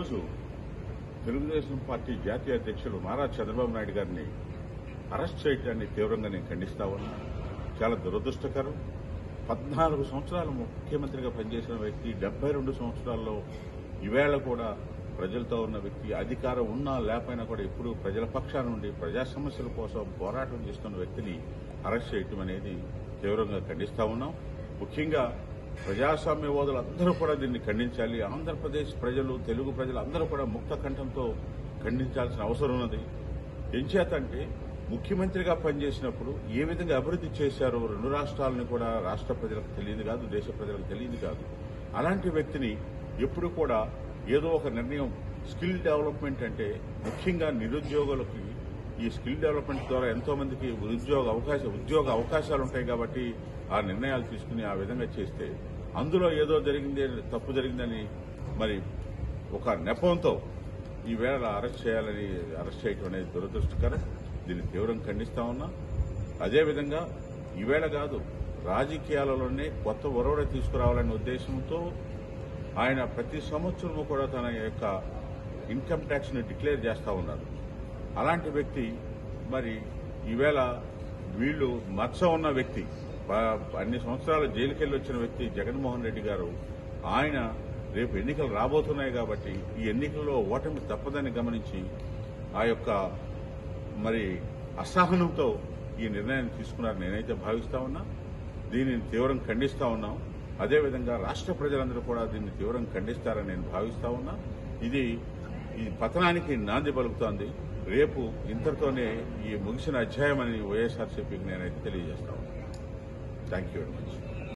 ఈరోజు తెలుగుదేశం పార్టీ జాతీయ అధ్యక్షులు నారా చంద్రబాబు నాయుడు గారిని అరెస్ట్ చేయడాన్ని తీవ్రంగా నేను ఖండిస్తా ఉన్నా చాలా దురదృష్టకరం పద్నాలుగు సంవత్సరాలు ముఖ్యమంత్రిగా పనిచేసిన వ్యక్తి డెబ్బై రెండు సంవత్సరాల్లో ఈవేళ కూడా ప్రజలతో ఉన్న వ్యక్తి అధికారం ఉన్నా లేకపోయినా కూడా ఎప్పుడూ ప్రజల పక్షాన నుండి ప్రజా సమస్యల కోసం పోరాటం చేస్తున్న వ్యక్తిని అరెస్ట్ చేయటం అనేది తీవ్రంగా ఖండిస్తా ఉన్నాం ముఖ్యంగా ప్రజాస్వామ్యవాదులు అందరూ కూడా దీన్ని ఖండించాలి ఆంధ్రప్రదేశ్ ప్రజలు తెలుగు ప్రజలు అందరూ కూడా ముక్త కంఠంతో ఖండించాల్సిన అవసరం ఉన్నది ఎంచేతంటే ముఖ్యమంత్రిగా పనిచేసినప్పుడు ఏ విధంగా అభివృద్ధి చేశారో రెండు రాష్ట్రాలను కూడా రాష్ట్ర ప్రజలకు తెలియదు కాదు దేశ ప్రజలకు తెలియదు కాదు అలాంటి వ్యక్తిని ఎప్పుడు కూడా ఏదో ఒక నిర్ణయం స్కిల్ డెవలప్మెంట్ అంటే ముఖ్యంగా నిరుద్యోగులకి ఈ స్కిల్ డెవలప్మెంట్ ద్వారా ఎంతో మందికి ఉద్యోగ అవకాశ ఉద్యోగ అవకాశాలు ఉంటాయి కాబట్టి ఆ నిర్ణయాలు తీసుకుని ఆ విధంగా చేస్తే అందులో ఏదో జరిగింది తప్పు జరిగిందని మరి ఒక నెపంతో ఈవేళ అరెస్ట్ చేయాలని అరెస్ట్ చేయడం అనేది దురదృష్టకరం దీన్ని తీవ్రంగా ఖండిస్తా ఉన్నా అదేవిధంగా ఈవేళ కాదు రాజకీయాలలోనే కొత్త ఒరవడ తీసుకురావాలనే ఉద్దేశంతో ఆయన ప్రతి సంవత్సరము కూడా తన యొక్క ఇన్కమ్ ట్యాక్స్ ని డిక్లేర్ చేస్తా ఉన్నారు అలాంటి వ్యక్తి మరి ఈవేళ వీళ్ళు మచ్చ ఉన్న వ్యక్తి ప- అన్ని సంవత్సరాలు జైలుకెళ్లి వచ్చిన వ్యక్తి జగన్మోహన్ రెడ్డి గారు ఆయన రేపు ఎన్నికలు రాబోతున్నాయి కాబట్టి ఈ ఎన్నికల్లో ఓటమి తప్పదని గమనించి ఆ యొక్క మరి అసహనంతో ఈ నిర్ణయాన్ని తీసుకున్నారు నేనైతే భావిస్తా ఉన్నా దీనిని తీవ్రంగా ఖండిస్తా ఉన్నాం అదేవిధంగా రాష్ట్ర ప్రజలందరూ కూడా దీన్ని తీవ్రంగా ఖండిస్తారని నేను భావిస్తా ఉన్నా ఇది ఈ పతనానికి నాంది పలుకుతోంది రేపు ఇంతటితోనే ఈ ముగిసిన అధ్యాయం అని వైఎస్ఆర్సీపీకి నేనైతే తెలియజేస్తా ఉన్నాను థ్యాంక్ యూ వెరీ మచ్